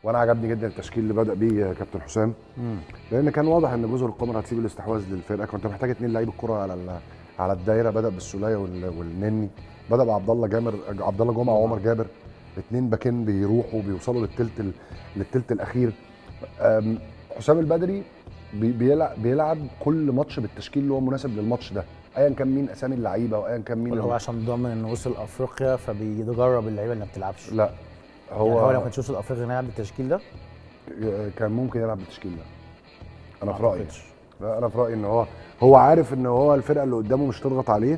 وانا عجبني جدا التشكيل اللي بدا بيه كابتن حسام لان كان واضح ان جزر القمر هتسيب الاستحواذ للفرقه كنت محتاج اتنين لعيب الكره على ال- على الدايره بدا بالسوليه وال- والنني بدا بعبد الله جابر عبد الله جمعه وعمر جابر اتنين باكين بيروحوا بيوصلوا للتلت ال- للتلت الاخير أم، حسام البدري بي- بيلعب بيلعب كل ماتش بالتشكيل اللي هو مناسب للماتش ده ايا كان مين اسامي اللعيبه وايا كان مين ولا هو عشان ضامن انه وصل افريقيا فبيجرب اللعيبه اللي ما بتلعبش لا هو يعني هو لو هو ما كانش وصل افريقيا كان هيلعب بالتشكيل ده كان ممكن يلعب بالتشكيل ده انا ما في رايي أعتقدش. لا انا في رايي ان هو هو عارف ان هو الفرقه اللي قدامه مش تضغط عليه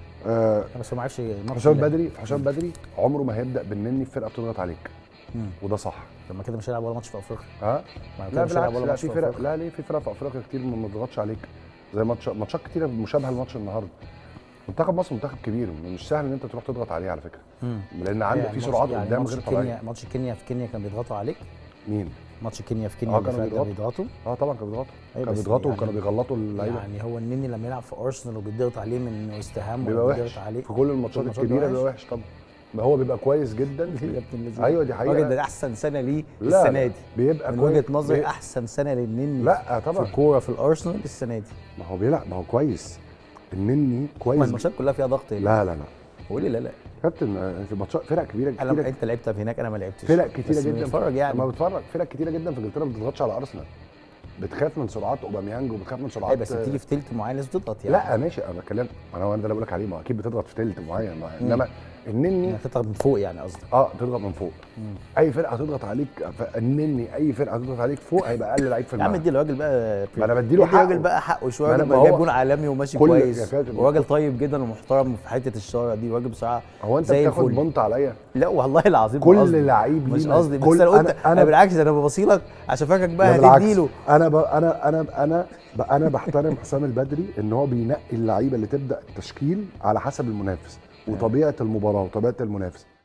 آه، بس هو ما عرفش الماتش حسام اللي- بدري حسام بدري عمره ما هيبدا بالنني في فرقه بتضغط عليك مم. وده صح طب ما كده مش هيلعب ولا ماتش في افريقيا ها ما كده لا مش هيلعب بالعكس ولا لا ماتش في في فرق افريقيا لا ليه في فرق في افريقيا كتير ما بتضغطش عليك زي ماتش ماتشات كتيره مشابهه لماتش النهارده منتخب مصر منتخب كبير مش سهل ان انت تروح تضغط عليه على فكره مم. لان عندك يعني في ماتش- سرعات يعني قدام ماتش غير كينيا طبيعيه ماتش كينيا في كينيا كان بيضغطوا عليك مين ماتش كينيا في كينيا آه، اللي كانوا فات ده بيضغطوا. بيضغطوا اه طبعا كانوا بيضغطوا أيوة كانوا بس بيضغطوا يعني- وكانوا بيغلطوا اللعيبه يعني هو النني لما يلعب في ارسنال وبيضغط عليه من وست هام بيبقى ولا وحش بيضغط عليه في كل الماتشات الماتشات الكبيره بيبقى بيبقى وحش طبعا ما هو بيبقى كويس جدا يا ابن اللذين. ايوه دي الراجل حقيقه ده احسن سنه ليه لا، السنه لا، دي بيبقى من كويس وجهه نظري بي- احسن سنه للنني لا في طبعا الكوره في الارسنال السنه دي ما هو بيلعب ما هو كويس النني ما كويس الماتشات كلها فيها ضغط لا لا لا قول لي لا لا كابتن آه، في ماتشات فرق كبيره انا كتيره انت لعبت هناك انا ما لعبتش فرق كتيره بس جدا بتفرج يعني ما بتفرج فرق كتيره جدا في انجلترا ما بتضغطش على ارسنال بتخاف من سرعات اوباميانج وبتخاف من سرعات اي بس بتيجي في تلت معين لازم تضغط يعني لا ماشي انا بتكلم انا هو ده اللي بقول لك عليه ما هو اكيد بتضغط في تلت معين ما انما النني انك تضغط من فوق يعني قصدك اه تضغط من فوق اي فرقه هتضغط عليك النني اي فرقه هتضغط عليك فوق هيبقى اقل لعيب في يا عم الملعب ادي الراجل بقى ما أنا بديله ادي الراجل حقه. بقى حقه شويه ما أنا- الراجل ما بقى جايب هو جون عالمي وماشي كل- يا كويس كابتن، وراجل طيب جدا ومحترم في حته الشارع دي راجل بصراحه هو انت زي بتاخد الفل. بونت عليا لا والله العظيم كل ما قصدي. لعيب مش ليه قصدي بس كل- انا قلت أنا- انا, أنا- بالعكس انا ببصيلك عشان فاكرك بقى لا بالعكس. هتديله انا ب... انا انا انا ب... انا بحترم حسام البدري ان هو بينقي اللعيبه اللي تبدا التشكيل على حسب المنافس وطبيعه المباراه وطبيعه المنافس